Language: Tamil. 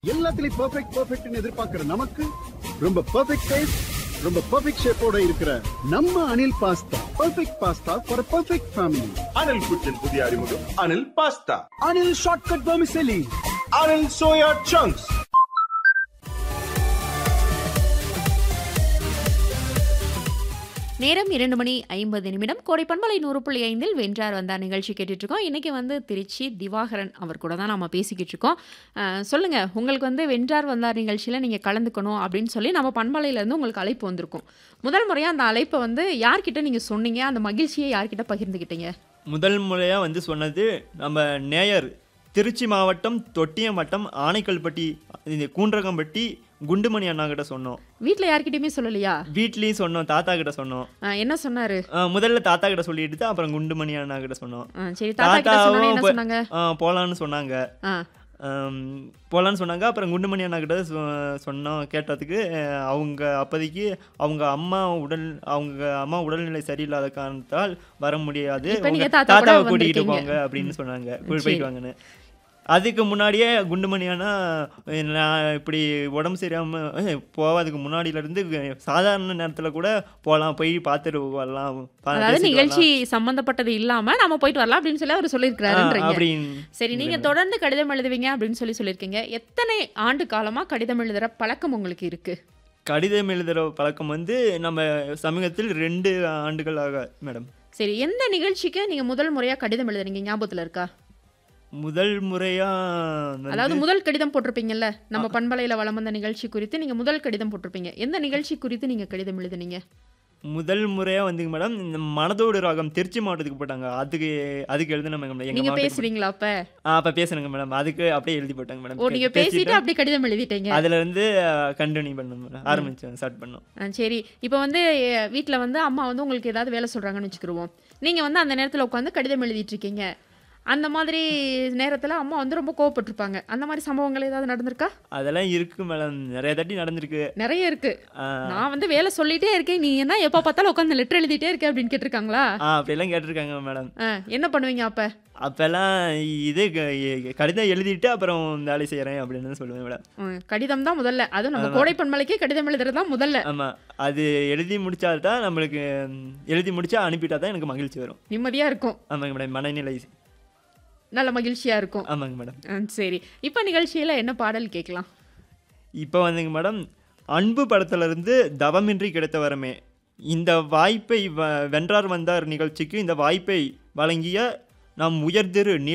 எல்லாத்துலயும் பெர்ஃபெக்ட் பெர்ஃபெக்ட்னு எதிர்பார்க்கிற நமக்கு ரொம்ப பெர்ஃபெக்ட் டேஸ்ட் ரொம்ப பெர்ஃபெக்ட் ஷேப்போட இருக்கிற நம்ம Anil pasta perfect pasta for perfect family Anil குச்சின் புதிய அறிமுகம் Anil pasta Anil shortcut vermicelli Anil soya chunks நேரம் இரண்டு மணி ஐம்பது நிமிடம் கோடை பண்பலை நூறு புள்ளி ஐந்தில் வென்றார் வந்தார் நிகழ்ச்சி கேட்டுட்டு இருக்கோம் இன்னைக்கு வந்து திருச்சி திவாகரன் அவர் கூட தான் நம்ம பேசிக்கிட்டு இருக்கோம் அஹ், சொல்லுங்க உங்களுக்கு வந்து வென்றார் வந்தார் நிகழ்ச்சியில் நீங்கள் கலந்துக்கணும் அப்படின்னு சொல்லி நம்ம பண்பலையிலேருந்து உங்களுக்கு அழைப்பு வந்திருக்கும் முதல் முறையாக அந்த அழைப்பை வந்து யார்கிட்ட நீங்கள் சொன்னீங்க அந்த மகிழ்ச்சியை யார்கிட்ட பகிர்ந்துக்கிட்டீங்க முதல் முறையாக வந்து சொன்னது நம்ம நேயர் திருச்சி மாவட்டம் தொட்டியம் வட்டம் ஆனைக்கல்பட்டி இது கூன்றகம்பட்டி குண்டுமணி அண்ணா கிட்ட சொன்னோம் வீட்டில் யார்கிட்டயுமே சொல்லலையா வீட்லேயும் சொன்னோம் தாத்தா கிட்ட சொன்னோம் அஹ், என்ன சொன்னாரு ஆ, முதல்ல தாத்தா கிட்ட சொல்லிட்டு தான் அப்புறம் குண்டுமணி அண்ணா கிட்ட சொன்னோம் அஹ், சரி தாத்தா கிட்ட சொன்னோன்னே என்ன போ- சொன்னாங்க ஆ, போலான்னு சொன்னாங்க ஆ ஆம், போலான்னு சொன்னாங்க அப்புறம் குண்டுமணி அண்ணா கிட்ட சொ- சொன்னோம் கேட்டதுக்கு அஹ், அவங்க அப்போதைக்கு அவங்க அம்மா உடல் அவங்க அம்மா உடல்நிலை சரியில்லாத காரணத்தால் வர முடியாது இப்ப உங்க நீங்க தாத்தா கூட தாத்தாவை கூட்டிகிட்டு வந்திருக்கீங்க. போங்க அப்படின்னு சொன்னாங்க போய் சரி. போயிட்டு வாங்கன்னு அதுக்கு முன்னாடியே குண்டுமணி அண்ணா நான் இப்படி உடம்பு சரியாமல் போவதுக்கு முன்னாடியிலேருந்து சாதாரண நேரத்தில் கூட போகலாம் போய் பார்த்துட்டு வரலாம் பா- அதாவது பேசிட்டு நிகழ்ச்சி சம்பந்தப்பட்டது இல்லாம நம்ம போயிட்டு வரலாம் அப்படின்னு சொல்லி அவர் வரலாம். ஆ, சொல்லியிருக்கிறாருன்றீங்க அப்படின்னு சரி நீங்க தொடர்ந்து கடிதம் எழுதுவீங்க அப்படின்னு சொல்லி சொல்லியிருக்கீங்க எத்தனை ஆண்டு காலமா கடிதம் எழுதுற பழக்கம் உங்களுக்கு இருக்கு கடிதம் எழுதுகிற பழக்கம் வந்து நம்ம சமீபத்தில் ரெண்டு ஆண்டுகளாக மேடம் சரி எந்த நிகழ்ச்சிக்கு நீங்க முதல் முறையா கடிதம் எழுதுறீங்க ஞாபகத்துல இருக்கா முதல் முறையா அதாவது வந்து முதல் கடிதம் போட்டிருப்பீங்கல்ல நம்ம பண்பலையில வளம் வந்த நிகழ்ச்சி குறித்து நீங்க முதல் கடிதம் போட்டிருப்பீங்க எந்த நிகழ்ச்சி குறித்து நீங்க கடிதம் எழுதுனீங்க முதல் முறையா வந்துங்க மேடம் இந்த மனதோடு ராகம் திருச்சி மாவட்டத்துக்கு போட்டாங்க அதுக்கு அதுக்கு எழுதுன மேடம் எங்க நீங்க மாவட்டத்துக்கு பேசுறீங்களா அப்ப போட்டு- ஆ, அப்ப பேசுனங்க மேடம் அதுக்கு அப்படியே எழுதி போட்டாங்க மேடம் ஓ நீங்க பே- பேசிட்டு அப்படி கடிதம் எழுதிட்டீங்க அதுல இருந்து கண்டினியூ பண்ணோம் மேடம் ஆரம்பிச்சோம் ஸ்டார்ட் பண்ணோம் ஆ, சரி இப்போ வந்து வீட்டில் வந்து அம்மா வந்து உங்களுக்கு ஏதாவது வேலை சொல்கிறாங்கன்னு வச்சுக்கிருவோம் நீங்கள் வந்து அந்த நேரத்தில் உட்காந்து கடிதம் எழுதிட்டு இருக்கீங்க அந்த மாதிரி நேரத்தில் அம்மா வந்து ரொம்ப கோவப்பட்டிருப்பாங்க அந்த மாதிரி சம்பவங்கள் ஏதாவது நடந்திருக்கா அதெல்லாம் இருக்கு மேடம் நிறைய தாட்டி நடந்திருக்கு நிறைய இருக்கு ஆ, நான் வந்து வேலை சொல்லிட்டே இருக்கேன் நீ என்ன எப்போ பார்த்தாலும் உட்காந்து லெட்டர் எழுதிட்டே இருக்க அப்படின்னு கேட்டிருக்காங்களா ஆ அப்படியெல்லாம் கேட்டிருக்காங்க மேடம் ஆ, என்ன பண்ணுவீங்க அப்போ அப்பெல்லாம் இது க- கடிதம் எழுதிட்டு அப்புறம் வேலை செய்யறேன் அப்படின்னு சொல்லுவேன் மேடம் கடிதம் தான் முதல்ல அதுவும் நம்ம கோடை பண்மலைக்கே கடிதம் எழுதுறது தான் முதல்ல ஆமா அது எழுதி முடிச்சாதான் நம்மளுக்கு ம், எழுதி முடிச்சா அனுப்பிட்டா தான் எனக்கு மகிழ்ச்சி வரும் நிம்மதியாக இருக்கும் ஆமாங்க மேடம் மனநிலை நல்ல மகிழ்ச்சியாக இருக்கும் ஆமாங்க மேடம் ஆ, சரி இப்போ நிகழ்ச்சியில் என்ன பாடல் கேட்கலாம் இப்போ வந்துங்க மேடம் அன்பு படத்துல இருந்து தவமின்றி கிடைத்த வரமே இந்த வாய்ப்பை வ- வென்றார் வந்தார் நிகழ்ச்சிக்கு இந்த வாய்ப்பை வழங்கிய நம் உயர்திரு